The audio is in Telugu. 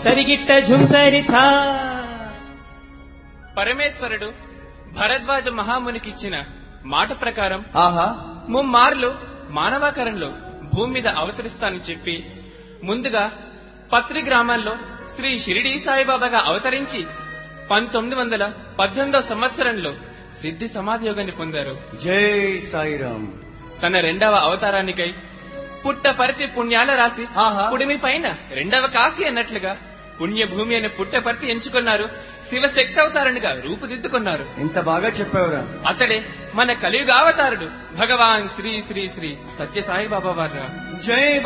తరిగిట్ట ఝుంసరిథ పరమేశ్వరుడు భరద్వాజ మహామునికిచ్చిన మాట ప్రకారం ఆహా ముమ్మార్లు మానవాకరంలో భూమి మీద అవతరిస్తానని చెప్పి ముందుగా పత్రి గ్రామాల్లో శ్రీ షిరిడి సాయిబాబాగా అవతరించి పంతొమ్మిది వందల పద్దెనిమిదవ సంవత్సరంలో సిద్ధి సమాధి యోగాన్ని పొందారు జై సాయిరామ్ తన రెండవ అవతారానికై పుట్టపర్తి పుణ్యాల రాసి ఆహా. పుడిమి పైన రెండవ కాశీ అన్నట్లుగా పుణ్యభూమి అనే పుట్టపర్తి ఎంచుకున్నారు శివశక్తి అవతారునిగా రూపుదిద్దుకున్నారు ఇంత బాగా చెప్పావురా అతడే మన కలియుగ అవతారుడు భగవాన్ శ్రీ శ్రీ శ్రీ సత్యసాయి బాబా వారు జై